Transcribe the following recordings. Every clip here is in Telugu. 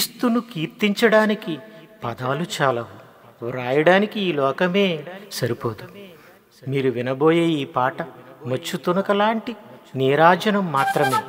క్రీస్తును కీర్తించడానికి పదాలు చాలవు వ్రాయడానికి ఈ లోకమే సరిపోదు మీరు వినబోయే ఈ పాట మచ్చు తునక లాంటి నీరాజనం మాత్రమే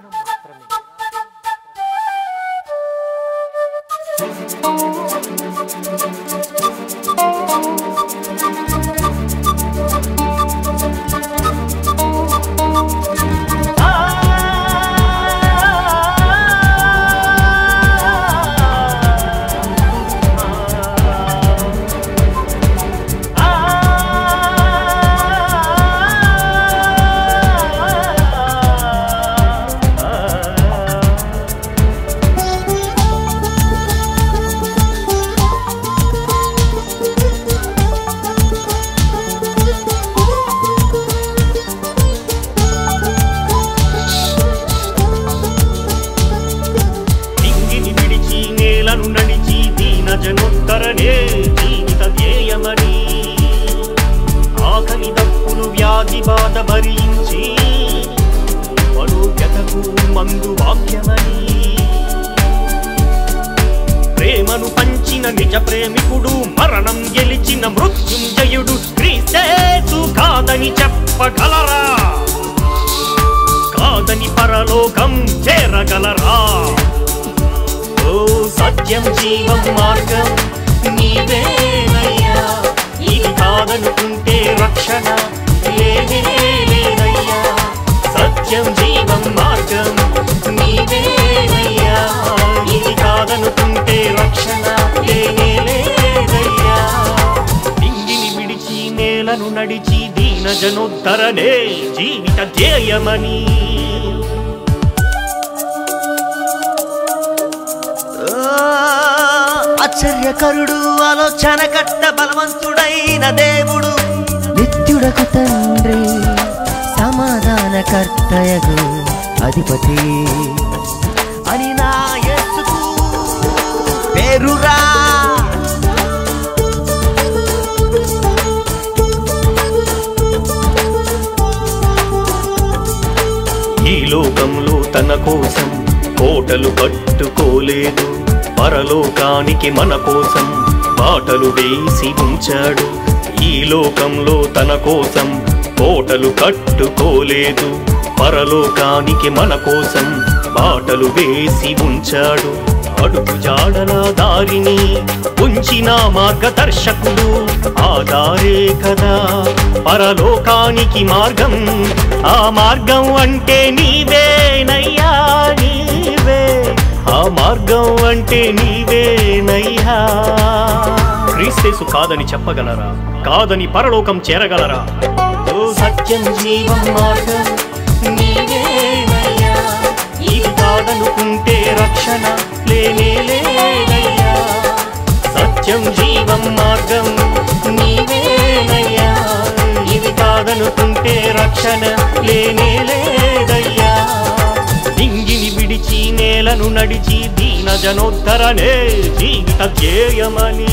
నింగిని విడిచి నేలను నడిచి దీన జనోత్తరనే జీవిత ధ్యేయమని ఆకలి దప్పులు వ్యాధి బాధ భరించి పరోగ్యతకు మందు వాక్యమని ప్రేమను పంచిన నిజ ప్రేమికుడు మరణం గెలిచిన మృత్యుంజయుడు క్రీస్తేసు కాదని చెప్పగలరా కాదని పరలోకం చేరగలరా ఓ సత్యం జీవం మార్గం నీవేనయ్యా ఇది కాదనుకుంటే రక్షణ లేనే లేదయ్యా సత్యం జీవం మార్గం నీవేనయ్యా ఇది కాదనుకుంటే రక్షణ లేనే లేదయ్యా నింగిని విడిచి నేలను నడిచి దీన జనోద్ధరణే జీవిత ధ్యేయమని ఆశ్చర్యకరుడు ఆలోచన కట్ట బలవంతుడైన దేవుడు నిత్యుడకు తండ్రి సమాధానకర్తయగు అధిపతి అని నా యేసుకు పేరురా ఈ లోకంలో తన కోసం కోటలు కట్టుకోలేదు పరలోకానికి మన కోసం బాటలు వేసి ఉంచాడు ఈ లోకంలో తన కోసం కోటలు కట్టుకోలేదు పరలోకానికి మన కోసం బాటలు వేసి ఉంచాడు అడుగు జాడల దారిని ఉంచిన మార్గదర్శకుడు ఆ దారే కదా పరలోకానికి మార్గం ఆ మార్గం అంటే నీవేనయ్యా నీవే ఆ మార్గం అంటే నీవేనయ్యా క్రీస్తేసు కాదని చెప్పగలరా కాదని పరలోకం చేరగలరా ఓ సత్యం జీవం మార్గం నీవేనయ్యా ఇది కాదనుకుంటే రక్షణ లేనే లేదయ్యా సత్యం జీవం మార్గం నీవేనయ్యా ఇది కాదనుకుంటే రక్షణ లేనే లేదయ్యా దింగిని విడిచి నేలను నడిచి దీన జనోద్ధరణే జీవిత ధ్యేయమని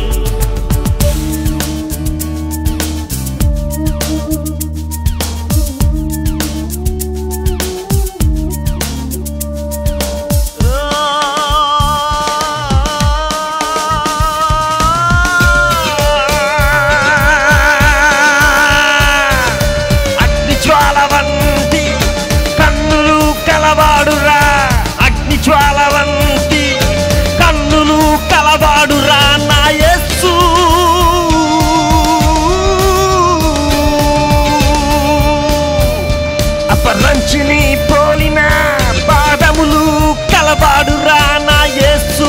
అగ్ని జ్వాల వంటి కన్నులు కలవాడురా అగ్ని జ్వాల వంటి కన్నులు కలవాడురా నా యేసు అపరంచిని పోలిన పాదములు కలవాడురా నా యేసు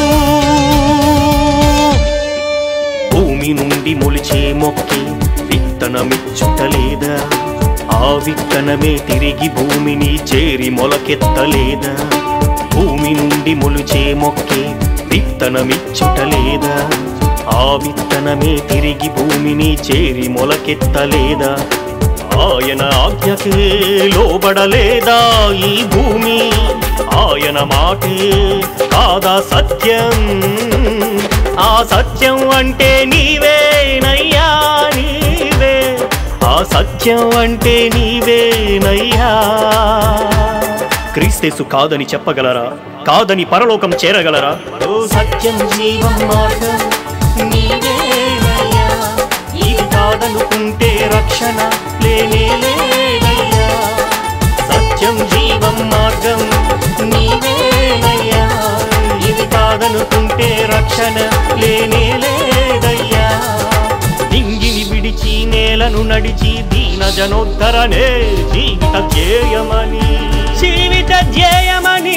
భూమి నుండి మొలిచే మొక్కి విత్తనమిచ్చుటలేదా ఆ విత్తనమే తిరిగి భూమిని చేరి మొలకెత్తలేదా భూమి నుండి మొలిచే మొక్కి విత్తనమిచ్చుటలేదా ఆ విత్తనమే తిరిగి భూమిని చేరి మొలకెత్తలేదా ఆయన ఆజ్ఞకే లోబడలేదా ఈ భూమి ఆయన మాటే కాదా సత్యం ఆ సత్యం అంటే నీవేనయ్యా నీవే ఆ సత్యం అంటే నీవేనయ్యా క్రీస్తేసు కాదని చెప్పగలరా కాదని పరలోకం చేరగలరా ఓ సత్యం జీవం మార్గం నీవేనయ్యా. ఇది కాదనుకుంటే రక్షణ లేనే లేదయ్యా సత్యం జీవం మార్గం నీవేనయ్యా ఇది కాదనుకుంటే రక్షణ లేనే లేదయ్యా దింగిని విడిచి నేలను నడిచి దీన జనోద్ధరణే జీవిత ధ్యేయమని జీవిత ధ్యేయమని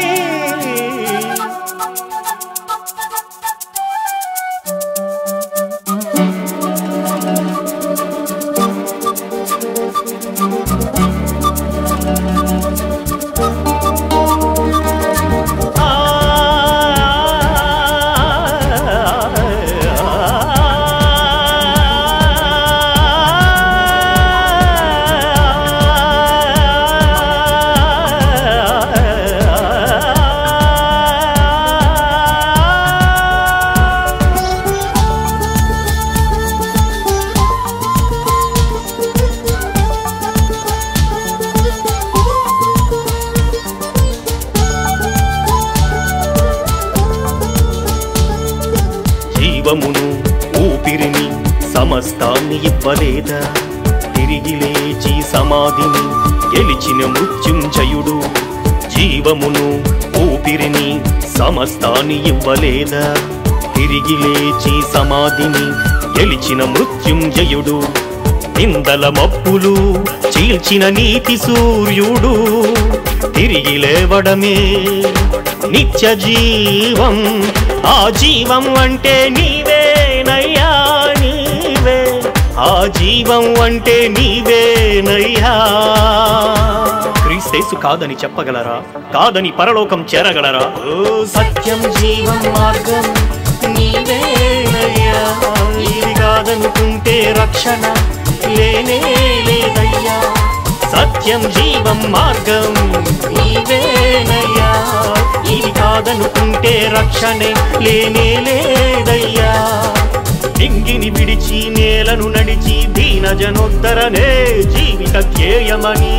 జీవమును ఊపిరిని సమస్తాన్ని ఇవ్వలేదా తిరిగి లేచి సమాధిని గెలిచిన మృత్యుంజయుడు జీవమును ఊపిరిని సమస్తాన్ని ఇవ్వలేదా తిరిగి లేచి సమాధిని గెలిచిన మృత్యుంజయుడు నిందల మప్పులు చీల్చిన నీతి సూర్యుడు తిరిగి లేవడమే నిత్య జీవం ఆ జీవం అంటే నీవేనయ్యా నీవే ఆ జీవం అంటే నీవేనయ్యా క్రీస్తేసు కాదని చెప్పగలరా కాదని పరలోకం చేరగలరా ఓ సత్యం జీవం మార్గం నీవేనయ్యా ఇది కాదనుకుంటే రక్షణ లేనే లేదయ్యా సత్యం జీవం మార్గం నీవేనయ్యా ఇది కాదనుకుంటే రక్షణే లేనే లేదయ్యా డింగిని విడిచి నేలను నడిచి దీన జనోద్ధరణే జీవిత ధ్యేయమని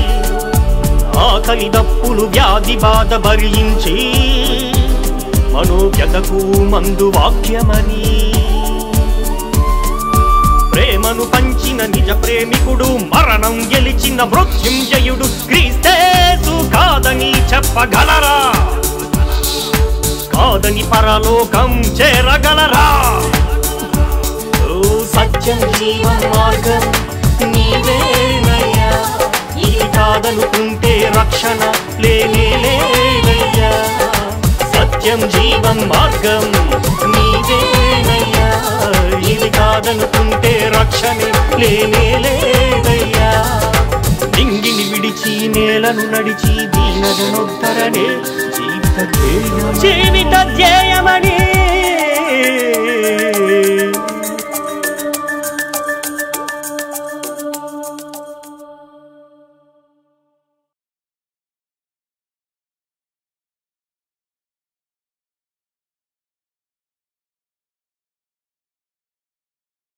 ఆకలి దప్పులు వ్యాధి బాధ భరించి మనోవ్యతకు మందు వాక్యమని ప్రేమను పంచిన నిజ ప్రేమికుడు మరణం గెలిచిన మృత్యుంజయుడు క్రీస్తేసు కాదని చెప్పగలరా కాదని పరలోకం చేరగలరా ఓ సత్యం జీవం మార్గం నీవేనయ్యా ఇది కాదనుకుంటే రక్షణ లేనే లేదయ్యా సత్యం జీవం మార్గం నీవేనయ్యా ఇది కాదనుకుంటే రక్షణ లేనే లేదయ్యా డింగిని విడిచి నేలను నడిచి దీనజనొద్దరనే జీవిత ధ్యేయం జీవిత